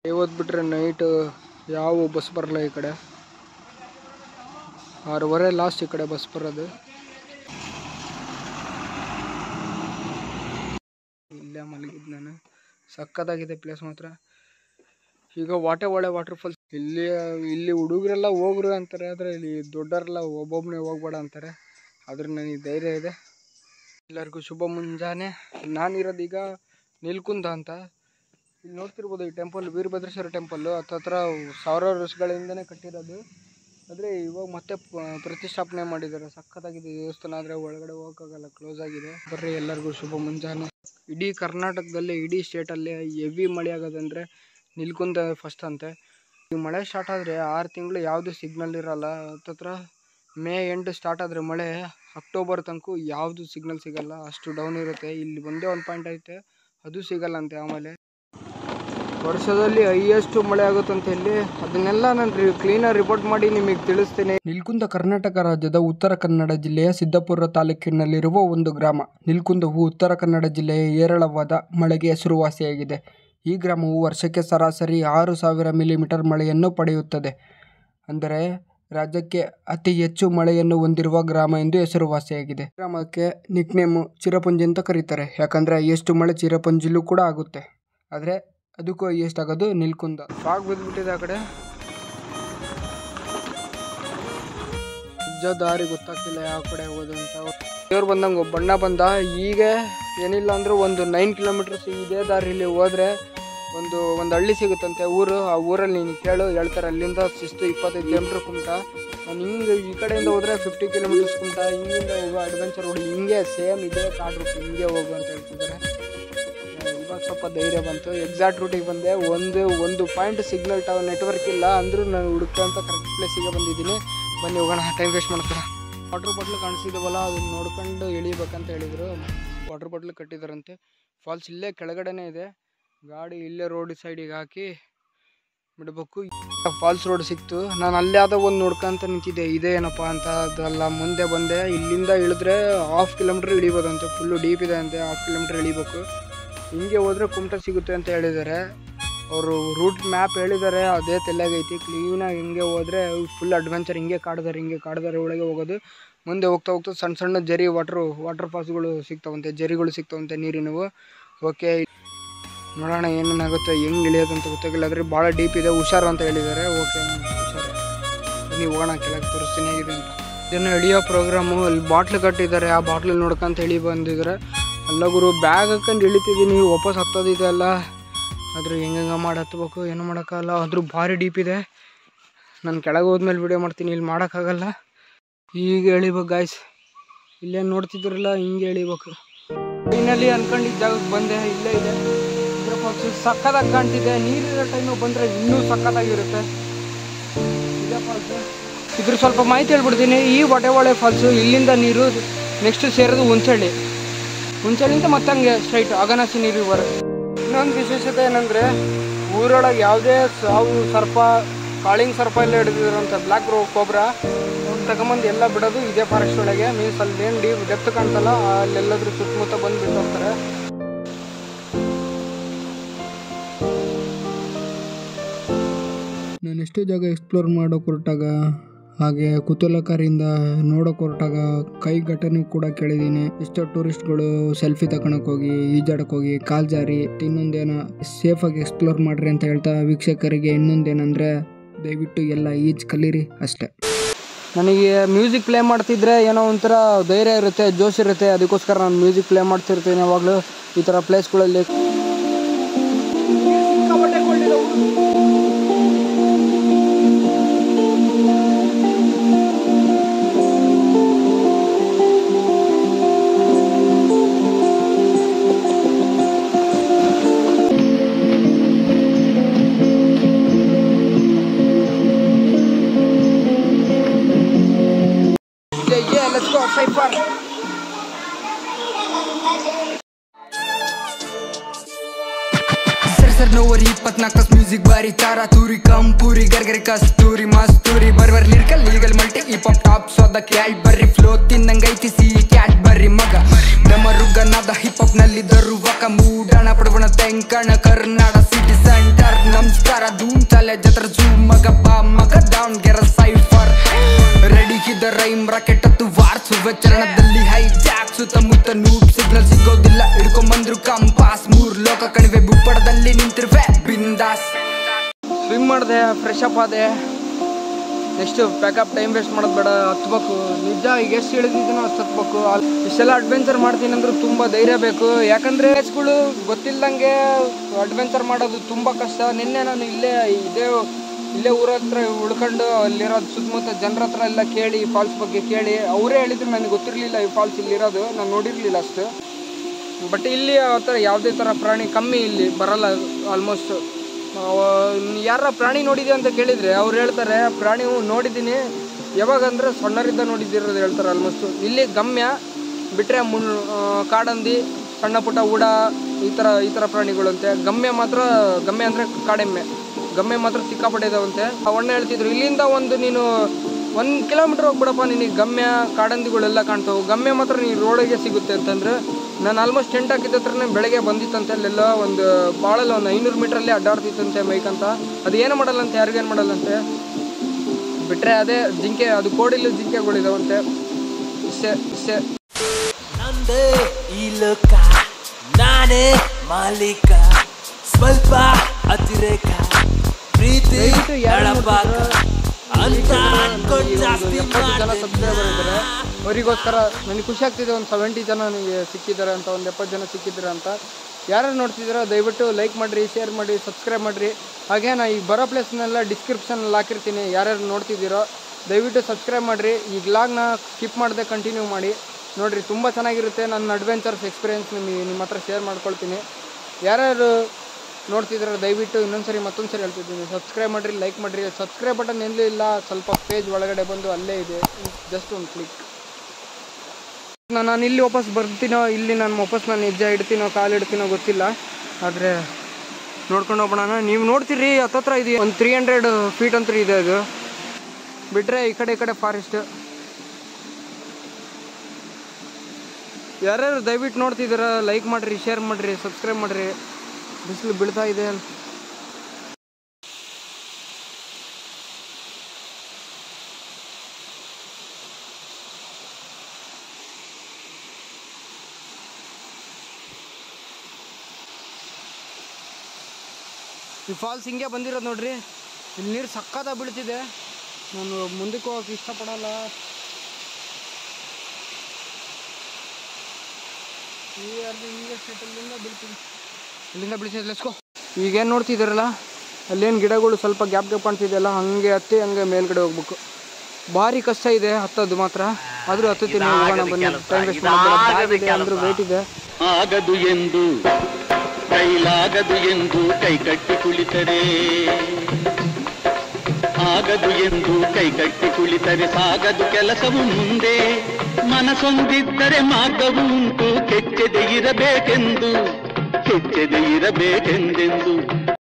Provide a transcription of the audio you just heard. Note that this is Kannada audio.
ಇವತ್ತು ಬಿಟ್ರೆ ನೈಟ್ ಯಾವ ಬಸ್ ಬರಲ್ಲ ಈ ಕಡೆ ಆರೂವರೆ ಲಾಸ್ಟ್ ಈ ಕಡೆ ಬಸ್ ಬರೋದು ಇಲ್ಲೇ ಮಲಗಿದ್ದು ನಾನು ಸಕ್ಕತ್ತಾಗಿದೆ ಪ್ಲೇಸ್ ಮಾತ್ರ ಈಗ ವಾಟೆ ಒಳ್ಳೆ ವಾಟರ್ ಫಾಲ್ಸ್ ಇಲ್ಲಿ ಇಲ್ಲಿ ಹುಡುಗರೆಲ್ಲ ಹೋಗ್ರು ಅಂತಾರೆ ಆದರೆ ಇಲ್ಲಿ ದೊಡ್ಡವರೆಲ್ಲ ಒಬ್ಬೊಬ್ಬನೇ ಹೋಗ್ಬೇಡ ಅಂತಾರೆ ಆದ್ರೆ ನನಗೆ ಧೈರ್ಯ ಇದೆ ಎಲ್ಲರಿಗೂ ಶುಭ ಮುಂಜಾನೆ ನಾನಿರೋದು ಈಗ ನಿಲ್ಕುಂದ ಅಂತ ಇಲ್ಲಿ ನೋಡ್ತಿರ್ಬೋದು ಈ ಟೆಂಪಲ್ ವೀರಭದ್ರೇಶ್ವರ ಟೆಂಪಲ್ಲು ಹತ್ತತ್ರ ಸಾವಿರಾರು ವರ್ಷಗಳಿಂದನೇ ಕಟ್ಟಿರೋದು ಆದರೆ ಇವಾಗ ಮತ್ತೆ ಪ- ಪ್ರತಿಷ್ಠಾಪನೆ ಮಾಡಿದ್ದಾರೆ ಸಖತ್ತಾಗಿದೆ ದೇವಸ್ಥಾನ ಆದರೆ ಒಳಗಡೆ ಹೋಗೋಕ್ಕಾಗಲ್ಲ ಕ್ಲೋಸ್ ಆಗಿದೆ ಬರ್ರಿ ಎಲ್ಲರಿಗೂ ಶುಭ ಮುಂಜಾನೆ ಇಡೀ ಕರ್ನಾಟಕದಲ್ಲಿ ಇಡೀ ಸ್ಟೇಟಲ್ಲಿ ಹೆವಿ ಮಳೆ ಆಗೋದಂದರೆ ನಿಲ್ಕುಂದ ಫಸ್ಟ್ ಅಂತೆ ಈ ಮಳೆ ಸ್ಟಾರ್ಟ್ ಆದರೆ ಆರು ತಿಂಗಳು ಯಾವುದು ಸಿಗ್ನಲ್ ಇರಲ್ಲ ಹತ್ತತ್ರ ಮೇ ಎಂಡ್ ಸ್ಟಾರ್ಟ್ ಆದರೆ ಮಳೆ ಅಕ್ಟೋಬರ್ ತನಕ ಯಾವುದು ಸಿಗ್ನಲ್ ಸಿಗಲ್ಲ ಅಷ್ಟು ಡೌನ್ ಇರುತ್ತೆ ಇಲ್ಲಿ ಒಂದೇ ಒಂದು ಪಾಯಿಂಟ್ ಐತೆ ಅದು ಸಿಗಲ್ಲ ಅಂತೆ ಆಮೇಲೆ ವರ್ಷದಲ್ಲಿ ಹೈಯೆಸ್ಟ್ ಮಳೆ ಆಗುತ್ತಂತೆ ಇಲ್ಲಿ ಅದನ್ನೆಲ್ಲ ನಾನು ಕ್ಲೀನಾಗಿ ರಿಪೋರ್ಟ್ ಮಾಡಿ ನಿಮಗೆ ತಿಳಿಸ್ತೀನಿ ನಿಲ್ಕುಂದ ಕರ್ನಾಟಕ ರಾಜ್ಯದ ಉತ್ತರ ಕನ್ನಡ ಜಿಲ್ಲೆಯ ಸಿದ್ದಾಪುರ ತಾಲೂಕಿನಲ್ಲಿರುವ ಒಂದು ಗ್ರಾಮ ನಿಲ್ಕುಂದವು ಉತ್ತರ ಕನ್ನಡ ಜಿಲ್ಲೆಯ ಹೇರಳವಾದ ಮಳೆಗೆ ಹೆಸರುವಾಸಿಯಾಗಿದೆ ಈ ಗ್ರಾಮವು ವರ್ಷಕ್ಕೆ ಸರಾಸರಿ ಆರು ಸಾವಿರ ಮಿಲಿಮೀಟರ್ ಮಳೆಯನ್ನು ಪಡೆಯುತ್ತದೆ ಅಂದರೆ ರಾಜ್ಯಕ್ಕೆ ಅತಿ ಹೆಚ್ಚು ಮಳೆಯನ್ನು ಹೊಂದಿರುವ ಗ್ರಾಮ ಎಂದು ಹೆಸರುವಾಸಿಯಾಗಿದೆ ಗ್ರಾಮಕ್ಕೆ ನಿಕ್ನೇಮು ಚಿರಪುಂಜಿ ಅಂತ ಕರೀತಾರೆ ಯಾಕಂದರೆ ಎಷ್ಟು ಮಳೆ ಚಿರಪುಂಜಿಲೂ ಕೂಡ ಆಗುತ್ತೆ ಆದರೆ ಅದಕ್ಕೂ ಎಷ್ಟಾಗೋದು ನಿಲ್ಕುಂದ ಫಾಗ್ ಬಿದ್ದುಬಿಟ್ಟಿದೆ ಆ ಕಡೆ ನಿಜ ದಾರಿ ಗೊತ್ತಾಗ್ತಿಲ್ಲ ಯಾವ ಕಡೆ ಹೋಗೋದು ಅಂತ ದೇವ್ರು ಬಂದಂಗೆ ಒಬ್ಬ ಬಣ್ಣ ಬಂದ ಈಗ ಏನಿಲ್ಲ ಅಂದರೂ ಒಂದು ನೈನ್ ಕಿಲೋಮೀಟರ್ಸ್ ಇದೇ ದಾರಿಲಿ ಹೋದ್ರೆ ಒಂದು ಒಂದು ಹಳ್ಳಿ ಸಿಗುತ್ತಂತೆ ಊರು ಆ ಊರಲ್ಲಿ ನೀನು ಕೇಳು ಹೇಳ್ತಾರೆ ಅಲ್ಲಿಂದ ಶಿಸ್ತು ಇಪ್ಪತ್ತೈದು ಕಿಲೋಮೀಟ್ರ್ ಕುಮಟ ನಾನು ಹಿಂಗೆ ಈ ಕಡೆಯಿಂದ ಹೋದ್ರೆ ಫಿಫ್ಟಿ ಕಿಲೋಮೀಟರ್ಸ್ ಕುಮಟ ಹಿಂಗಿಂದ ಹೋಗೋ ಅಡ್ವೆಂಚರ್ ರೋಡ್ ಹಿಂಗೆ ಸೇಮ್ ಇದೆ ಕಾಡ್ ರೂಟ್ ಹಿಂಗೆ ಹೋಗು ಅಂತ ಹೇಳ್ತಿದ್ದಾರೆ ಇವಾಗ ಸ್ವಲ್ಪ ಧೈರ್ಯ ಬಂತು ಎಕ್ಸಾಕ್ಟ್ ರೂಟಿಗೆ ಬಂದೆ ಒಂದು ಒಂದು ಪಾಯಿಂಟ್ ಸಿಗ್ನಲ್ ಟವರ್ ನೆಟ್ವರ್ಕ್ ಇಲ್ಲ ಅಂದರೂ ನಾನು ಹುಡುಕಂತ ಕರೆಕ್ಟ್ ಪ್ಲೇಸಿಗೆ ಬಂದಿದ್ದೀನಿ ಬನ್ನಿ ಹೋಗೋಣ ಟೈಮ್ ವೇಸ್ಟ್ ಮಾಡ್ತಾರೆ ವಾಟರ್ ಬಾಟ್ಲ್ ಕಾಣಿಸಿದವಲ್ಲ ಅದನ್ನ ನೋಡ್ಕೊಂಡು ಇಳಿಬೇಕಂತ ಹೇಳಿದರು ವಾಟರ್ ಬಾಟ್ಲ್ ಕಟ್ಟಿದಾರಂತೆ ಫಾಲ್ಸ್ ಇಲ್ಲೇ ಕೆಳಗಡೆನೇ ಇದೆ ಗಾಡಿ ಇಲ್ಲೇ ರೋಡ್ ಸೈಡಿಗೆ ಹಾಕಿ ಬಿಡಬೇಕು ಫಾಲ್ಸ್ ರೋಡ್ ಸಿಕ್ತು ನಾನು ಅಲ್ಲೇ ಆದ ಒಂದು ನೋಡ್ಕೊಂತ ನಿಂತಿದ್ದೆ ಇದೇನಪ್ಪ ಅಂತ ಅದಲ್ಲ ಮುಂದೆ ಬಂದೆ ಇಲ್ಲಿಂದ ಇಳಿದ್ರೆ ಹಾಫ್ ಕಿಲೋಮೀಟ್ರ್ ಇಳಿಬೋದಂತೆ ಫುಲ್ಲು ಡೀಪ್ ಇದೆ ಅಂತೆ ಹಾಫ್ ಕಿಲೋಮೀಟ್ರ್ ಇಳಿಬೇಕು ಹಿಂಗೆ ಹೋದ್ರೆ ಕುಮಟ ಸಿಗುತ್ತೆ ಅಂತ ಹೇಳಿದ್ದಾರೆ ಅವರು ರೂಟ್ ಮ್ಯಾಪ್ ಹೇಳಿದ್ದಾರೆ ಅದೇ ತಲೆಗೈತಿ ಕ್ಲೀನಾಗಿ ಹಿಂಗೆ ಹೋದರೆ ಫುಲ್ ಅಡ್ವೆಂಚರ್ ಹಿಂಗೆ ಕಾಡ್ದಾರೆ ಹಿಂಗೆ ಕಾಡ್ದಾರೆ ಒಳಗೆ ಹೋಗೋದು ಮುಂದೆ ಹೋಗ್ತಾ ಹೋಗ್ತಾ ಸಣ್ಣ ಸಣ್ಣ ಜರಿ ವಾಟ್ರು ವಾಟರ್ ಫಾಲ್ಸ್ಗಳು ಸಿಗ್ತಾವಂತೆ ಜರಿಗಳು ಸಿಗ್ತಾವಂತೆ ನೀರಿನವು ಓಕೆ ನೋಡೋಣ ಏನೇನಾಗುತ್ತೆ ಹೆಂಗೆ ಇಳಿಯೋದು ಅಂತ ಗೊತ್ತಾಗಿಲ್ಲ ಆದರೆ ಭಾಳ ಡೀಪ್ ಇದೆ ಹುಷಾರು ಅಂತ ಹೇಳಿದ್ದಾರೆ ಓಕೆ ಹುಷಾರು ಬನ್ನಿ ಹೋಗೋಣ ಕೆಳಗೆ ತೋರಿಸ್ತೀನಿ ಹೇಗಿದೆ ಅಂತ ಇದನ್ನು ಇಳಿಯೋ ಪ್ರೋಗ್ರಾಮು ಅಲ್ಲಿ ಬಾಟ್ಲ್ ಕಟ್ಟಿದ್ದಾರೆ ಆ ಬಾಟ್ಲ್ ನೋಡ್ಕೊಂತ ಇಳಿ ಬಂದಿದ್ದಾರೆ ಅಲ್ಲ ಗುರು ಬ್ಯಾಗ್ ಹಾಕೊಂಡು ಇಳಿತಿದ್ದೀನಿ ವಾಪಸ್ ಹತ್ತೋದಿದೆ ಅಲ್ಲ ಆದ್ರೆ ಹೆಂಗೆ ಮಾಡಿ ಹತ್ಬೇಕು ಏನು ಮಾಡೋಕ್ಕಾಗಲ್ಲ ಆದರೂ ಭಾರಿ ಡೀಪ್ ಇದೆ ನಾನು ಕೆಳಗೆ ಹೋದ್ಮೇಲೆ ವಿಡಿಯೋ ಮಾಡ್ತೀನಿ ಇಲ್ಲಿ ಮಾಡೋಕ್ಕಾಗಲ್ಲ ಈಗ ಎಳಿಬೇಕು ಗಾಯ್ಸ್ ಇಲ್ಲೇ ನೋಡ್ತಿದ್ರಲ್ಲ ಹಿಂಗೆ ಎಳಿಬೇಕು ಟ್ರೈನಲ್ಲಿ ಅನ್ಕೊಂಡಿದ್ದ ಜಾಗಕ್ಕೆ ಬಂದೆ ಇಲ್ಲೇ ಇದೆ ಇದ್ರ ಫಾಲ್ಸು ಸಕ್ಕತ್ತಾಗಿ ಕಾಣ್ತಿದೆ ನೀರಿರೋ ಟೈಮು ಬಂದರೆ ಇನ್ನೂ ಸಕ್ಕತ್ತಾಗಿರುತ್ತೆ ಇದೇ ಫಾಲ್ಸು ಇದ್ರ ಸ್ವಲ್ಪ ಮಾಹಿತಿ ಹೇಳ್ಬಿಡ್ತೀನಿ ಈ ಹೊಟೆವಾಳೆ ಫಾಲ್ಸು ಇಲ್ಲಿಂದ ನೀರು ನೆಕ್ಸ್ಟ್ ಸೇರೋದು ಹುಂಚಳ್ಳಿ ಹುಂಚಳ್ಳಿಂದ ಮತ್ತೆ ಹಂಗೆ ಸ್ಟ್ರೈಟ್ ಅಗನಾಸಿ ನೀರು ಬರುತ್ತೆ ಇನ್ನೊಂದು ವಿಶೇಷತೆ ಏನಂದರೆ ಊರೊಳಗೆ ಯಾವುದೇ ಸಾವು ಸರ್ಪ ಕಾಳಿಂಗ್ ಸರ್ಪ ಎಲ್ಲ ಹಿಡಿದಿರೋಂಥ ಬ್ಲ್ಯಾಕ್ ರೋ ಕೋಬ್ರಾ ಅವ್ರು ತಗೊಂಬಂದು ಎಲ್ಲ ಬಿಡೋದು ಇದೇ ಫಾರೆಸ್ಟ್ ಒಳಗೆ ಮೀನ್ಸ್ ಅಲ್ಲಿ ಏನು ಡೀಪ್ ಡೆಪ್ತ್ ಕಾಣ್ತಲ್ಲ ಅಲ್ಲೆಲ್ಲಾದ್ರೂ ಸುತ್ತಮುತ್ತ ಬಂದು ಬಿಟ್ಟು ಹೋಗ್ತಾರೆ ನಾನು ಎಷ್ಟೋ ಜಾಗ ಎಕ್ಸ್ಪ್ಲೋರ್ ಮಾಡೋಕೆ ಹೊರಟಾಗ ಹಾಗೆ ಕುತೂಹಲಕಾರಿಯಿಂದ ನೋಡೋಕೆ ಹೊರಟಾಗ ಕೈ ಘಟನೆ ಕೂಡ ಕೇಳಿದ್ದೀನಿ ಎಷ್ಟೋ ಟೂರಿಸ್ಟ್ಗಳು ಸೆಲ್ಫಿ ತಗೊಳಕ್ ಹೋಗಿ ಈಜಾಡಕ್ ಹೋಗಿ ಕಾಲ್ ಜಾರಿ ಇನ್ನೊಂದೇನೋ ಸೇಫಾಗಿ ಎಕ್ಸ್ಪ್ಲೋರ್ ಮಾಡ್ರಿ ಅಂತ ಹೇಳ್ತಾ ವೀಕ್ಷಕರಿಗೆ ಇನ್ನೊಂದೇನಂದ್ರೆ ದಯವಿಟ್ಟು ಎಲ್ಲ ಈಜ್ ಕಲೀರಿ ಅಷ್ಟೇ ನನಗೆ ಮ್ಯೂಸಿಕ್ ಪ್ಲೇ ಮಾಡ್ತಿದ್ರೆ ಏನೋ ಒಂಥರ ಧೈರ್ಯ ಇರುತ್ತೆ ಜೋಶ್ ಇರುತ್ತೆ ಅದಕ್ಕೋಸ್ಕರ ನಾನು ಮ್ಯೂಸಿಕ್ ಪ್ಲೇ ಮಾಡ್ತಿರ್ತೀನಿ ಯಾವಾಗಲೂ ಈ ಥರ ಪ್ಲೇಸ್ಗಳಲ್ಲಿ Yeah, yeah, let's go, Cypher. Sir sir ನೋವರಿ ಇಪ್ಪತ್ನಾಲ್ಕು ಮ್ಯೂಸಿಕ್ ಬಾರಿ ತಾರ ತೂರಿ ಕಂಪೂರಿ ಗರ್ಗರಿ ಕಸ್ತೂರಿ ಮಸ್ತೂರಿ ಬರ್ವರ್ lyrical legal multi hip hop top ಸೋದ ಕ್ಯಾಟ್ ಬರ್ರಿ ಫ್ಲೋ ತಿಂದಂಗೈತಿ ಸಿ ಕ್ಯಾಟ್ ಬರ್ರಿ ಮಗ ನಮ್ಮ ರುಗ್ಗನಾದ ಹಿಪ್ ಹಾಪ್ ನಲ್ಲಿ ದರುವಕ ಮೂಡಣ ಪಡುವಣ ತೆಂಕಣ ಕರ್ನಾಡ ಸಿಟಿ ಸೆಂಟರ್ ನಮಸ್ಕಾರ ಕಾಲೇಜ್ ಹತ್ರ ಝೂ ಮಗ ಬಾ ಮಗ ಡೌನ್ ಗೆರ ಸೈಫರ್ ರೆಡಿ ಇದ್ದ ರೈಮ್ ರಾಕೆಟ್ ಹತ್ತು ವಾರ್ಸುವ ಚರಣದಲ್ಲಿ ಹೈ ಜಾಕ್ ಸುತ್ತಮುತ್ತ ನೂಟ್ ಸಿಗ್ನಲ್ ಸಿಗೋದಿಲ್ಲ ಹಿಡ್ಕೊಂಬಂದ್ರು ಕಂಪಾಸ್ ಮೂರ್ ಲೋಕ ಕಣಿವೆ ಬುಪ್ಪಡದಲ್ಲಿ ನಿಂತಿರುವೆ ಬಿಂದಾಸ್ ಸ್ವಿಮ್ ಮಾಡಿದೆ ಫ್ರೆಶ್ ಅಪ್ ಆದೆ ನೆಕ್ಸ್ಟ್ ಪ್ಯಾಕಪ್ ಟೈಮ್ ವೇಸ್ಟ್ ಮಾಡೋದು ಬೇಡ ಹತ್ಬೇಕು ನಿಜ ಈಗ ಎಷ್ಟು ಇಳಿದಿದ್ದೀನೋ ಅಷ್ಟು ಹತ್ಬೇಕು ಅಲ್- ಇಷ್ಟೆಲ್ಲ ಅಡ್ವೆಂಚರ್ ಮಾಡ್ತೀನಿ ಅಂದ್ರೆ ತುಂಬ ಧೈರ್ಯ ಬೇಕು ಯಾಕಂದರೆ ಗಳು ಗೊತ್ತಿಲ್ಲದಂಗೆ ಅಡ್ವೆಂಚರ್ ಮಾಡೋದು ತುಂಬ ಕಷ್ಟ ನಿನ್ನೆ ನಾನು ಇಲ್ಲೇ ಇದೇ ಇಲ್ಲೇ ಊರ ಹತ್ರ ಉಳ್ಕೊಂಡು ಅಲ್ಲಿರೋದು ಸುತ್ತಮುತ್ತ ಜನರ ಹತ್ರ ಎಲ್ಲ ಕೇಳಿ ಫಾಲ್ಸ್ ಬಗ್ಗೆ ಕೇಳಿ ಅವರೇ ಹೇಳಿದ್ರು ನನಗೆ ಗೊತ್ತಿರಲಿಲ್ಲ ಈ ಫಾಲ್ಸ್ ಇಲ್ಲಿರೋದು ನಾನು ನೋಡಿರಲಿಲ್ಲ ಅಷ್ಟು ಬಟ್ ಇಲ್ಲಿ ಆ ಥರ ಯಾವುದೇ ಥರ ಪ್ರಾಣಿ ಕಮ್ಮಿ ಇಲ್ಲಿ ಬರಲ್ಲ ಆಲ್ಮೋಸ್ಟ್ ಯಾರ ಪ್ರಾಣಿ ನೋಡಿದ್ಯಾ ಅಂತ ಕೇಳಿದರೆ ಅವ್ರು ಹೇಳ್ತಾರೆ ಪ್ರಾಣಿ ಹ್ಞೂ ನೋಡಿದ್ದೀನಿ ಯಾವಾಗ ಅಂದರೆ ಸಣ್ಣರಿಂದ ನೋಡಿದ್ದಿರೋದು ಹೇಳ್ತಾರೆ ಆಲ್ಮೋಸ್ಟ್ ಇಲ್ಲಿ ಗಮ್ಯ ಬಿಟ್ಟರೆ ಮುನ್ ಆ, ಕಾಡಂದಿ ಸಣ್ಣ ಪುಟ್ಟ ಉಡ ಈ ಥರ ಈ ಥರ ಪ್ರಾಣಿಗಳಂತೆ ಗಮ್ಯ ಮಾತ್ರ ಗಮ್ಯ ಅಂದರೆ ಕಾಡೆಮ್ಮೆ ಗಮ್ಮೆ ಮಾತ್ರ ಸಿಕ್ಕಾಪಟ್ಟೆ ಇದಾವಂತೆ ಅವಣ್ಣ ಹೇಳ್ತಿದ್ರು ಇಲ್ಲಿಂದ ಒಂದು ನೀನು ಒಂದು ಕಿಲೋಮೀಟ್ರ್ ಹೋಗ್ಬಿಡಪ್ಪ ನಿನಗೆ ಗಮ್ಯ ಕಾಡಂದಿಗಳೆಲ್ಲ ಕಾಣ್ತಾವೆ ಗಮ್ಯ ಮಾತ್ರ ನೀನು ರೋಡಿಗೆ ಸಿಗುತ್ತೆ ಅಂತಂದ್ರೆ ನಾನು ಆಲ್ಮೋಸ್ಟ್ ಟೆಂಟ್ ಹಾಕಿದ ಹತ್ರನೇ ಬೆಳಗ್ಗೆ ಬಂದಿತ್ತಂತೆ ಅಲ್ಲೆಲ್ಲ ಒಂದು ಭಾಳಲ್ಲ ಒಂದು ಐನೂರು ಮೀಟ್ರಲ್ಲಿ ಅಡ್ಡಾಡ್ತಿತ್ತಂತೆ ಬೈಕ್ ಅಂತ ಅದು ಏನು ಮಾಡಲ್ಲಂತೆ ಯಾರಿಗೇನು ಮಾಡಲ್ಲಂತೆ ಬಿಟ್ಟರೆ ಅದೇ ಜಿಂಕೆ ಅದು ಕೋಡಿಲ್ಲ ಜಿಂಕೆಗಳಿದಾವಂತೆ ಇಷ್ಟೇ ಇಷ್ಟೇ ನಂದೇ ಈ ಲೋಕ ನಾನೇ ಮಾಲೀಕ ಸ್ವಲ್ಪ ಅತಿರೇಕ ಪ್ರೀತಿ ದಯವಿಟ್ಟು ಯಾರು ಎಡಪಾಕ ಅಂತ ನನಗೆ ಅನ್ಕೊಂಡ್ ಒಂದು ಜಾಸ್ತಿ ಎಪ್ಪತ್ತು ಜನ ಮಾಡ್ದೆ ಸಬ್ಸ್ಕ್ರೈಬರ್ ಇದ್ದಾರೆ ಅವರಿಗೋಸ್ಕರ ನನಗೆ ಖುಷಿ ಆಗ್ತಿದೆ ಒಂದು ಸೆವೆಂಟಿ ಜನ ನನಗೆ ಸಿಕ್ಕಿದ್ದಾರೆ ಅಂತ ಒಂದು ಎಪ್ಪತ್ತು ಜನ ಸಿಕ್ಕಿದ್ದಾರೆ ಅಂತ ಯಾರು ನೋಡ್ತಿದ್ದೀರೋ ದಯವಿಟ್ಟು ಲೈಕ್ ಮಾಡಿರಿ ಶೇರ್ ಮಾಡಿ ಸಬ್ಸ್ಕ್ರೈಬ್ ಮಾಡಿರಿ ಹಾಗೆ ನಾ ಈಗ ಬರೋ ಪ್ಲೇಸ್ನೆಲ್ಲ ಡಿಸ್ಕ್ರಿಪ್ಷನಲ್ಲಿ ಹಾಕಿರ್ತೀನಿ ಯಾರ್ಯಾರು ನೋಡ್ತಿದ್ದೀರೋ ದಯವಿಟ್ಟು ಸಬ್ಸ್ಕ್ರೈಬ್ ಮಾಡಿರಿ ಈ ವ್ಲಾಗ್ನ ಸ್ಕಿಪ್ ಮಾಡದೆ ಕಂಟಿನ್ಯೂ ಮಾಡಿ ನೋಡಿರಿ ತುಂಬ ಚೆನ್ನಾಗಿರುತ್ತೆ ನನ್ನ ಅಡ್ವೆಂಚರ್ಸ್ ಎಕ್ಸ್ಪೀರಿಯೆನ್ಸ್ ನಿಮಗೆ ನಿಮ್ಮ ಹತ್ರ ಶೇರ್ ಮಾಡ್ಕೊಳ್ತೀನಿ ಯಾರ್ಯಾರು ನೋಡ್ತಿದ್ರೆ ದಯವಿಟ್ಟು ಇನ್ನೊಂದ್ಸರಿ ಮತ್ತೊಂದ್ಸರಿ ಹೇಳ್ತಿದ್ದೀನಿ ಸಬ್ಸ್ಕ್ರೈಬ್ ಮಾಡಿರಿ ಲೈಕ್ ಮಾಡಿರಿ ಸಬ್ಸ್ಕ್ರೈಬ್ ಬಟನ್ ಎಲ್ಲೂ ಇಲ್ಲ ಸ್ವಲ್ಪ ಪೇಜ್ ಒಳಗಡೆ ಬಂದು ಅಲ್ಲೇ ಇದೆ ಜಸ್ಟ್ ಒಂದು ಕ್ಲಿಕ್ ನಾನು ಇಲ್ಲಿ ವಾಪಸ್ ಬರ್ತೀನೋ ಇಲ್ಲಿ ನಾನು ವಾಪಸ್ ನಾನು ಹೆಜ್ಜೆ ಇಡ್ತೀನೋ ಕಾಲು ಇಡ್ತೀನೋ ಗೊತ್ತಿಲ್ಲ ಆದರೆ ನೋಡ್ಕೊಂಡು ಹೋಗೋಣ ನೀವು ನೋಡ್ತೀರಿ ಹತ್ತತ್ರ ಇದೆ ಒಂದು ತ್ರೀ ಹಂಡ್ರೆಡ್ ಫೀಟ್ ಅಂತೂ ಇದೆ ಅದು ಬಿಟ್ಟರೆ ಈ ಕಡೆ ಈ ಕಡೆ ಫಾರೆಸ್ಟ್ ಯಾರ್ಯಾರು ದಯವಿಟ್ಟು ನೋಡ್ತಿದ್ದೀರಾ ಲೈಕ್ ಮಾಡಿರಿ ಶೇರ್ ಮಾಡಿರಿ ಸಬ್ಸ್ಕ್ರೈಬ್ ಮಾಡಿರಿ ಬಿಸಿಲು ಬೀಳ್ತಾ ಇದೆ ಈ ಫಾಲ್ಸ್ ಹಿಂಗೆ ಬಂದಿರೋದು ನೋಡ್ರಿ ಇಲ್ಲಿ ನೀರು ಸಕ್ಕತ್ತಾಗಿ ಬೀಳ್ತಿದೆ ನಾನು ಮುಂದಕ್ಕೆ ಹೋಗಕ್ಕೆ ಇಷ್ಟಪಡಲ್ಲ ಈ ಅರ್ಧ ಹಿಂಗೆ ಸೆಟಲ್ಲಿಂದ ಬೀಳ್ತೀನಿ ಇಲ್ಲಿಂದ ಬೀಳ್ತಿದೆ ಲೆಸ್ಕೋ ಈಗೇನು ನೋಡ್ತಿದ್ದೀರಲ್ಲ ಅಲ್ಲೇನು ಗಿಡಗಳು ಸ್ವಲ್ಪ ಗ್ಯಾಪ್ ಗ್ಯಾಪ್ ಕಾಣ್ತಿದೆಯಲ್ಲ ಹಂಗೆ ಹತ್ತಿ ಹಂಗೆ ಮೇಲ್ಗಡೆ ಹೋಗ್ಬೇಕು ಭಾರಿ ಕಷ್ಟ ಇದೆ ಹತ್ತೋದು ಮಾತ್ರ ಆದರೂ ಹತ್ತುತ್ತೀನಿ ಹೋಗೋಣ ಬನ್ನಿ ಟೈಮ್ ವೇಸ್ಟ್ ಮಾಡೋದು ಅಂದ್ರೂ ವೇಟ್ ಇದೆ ಆಗದು ಎಂದು ಕೈಲಾಗದು ಎಂದು ಕೈ ಕಟ್ಟಿ ಕುಳಿತರೆ ಆಗದು ಎಂದು ಕೈ ಕಟ್ಟಿ ಕುಳಿತರೆ ಸಾಗದು ಕೆಲಸವು ಮುಂದೆ ಮನಸೊಂದಿದ್ದರೆ ಮಾರ್ಗವು ಉಂಟು ಕೆಚ್ಚದೆ ಇರಬೇಕೆಂದು ಕೆಚ್ಚದೆ ಇರಬೇಕೆಂದೆಂದು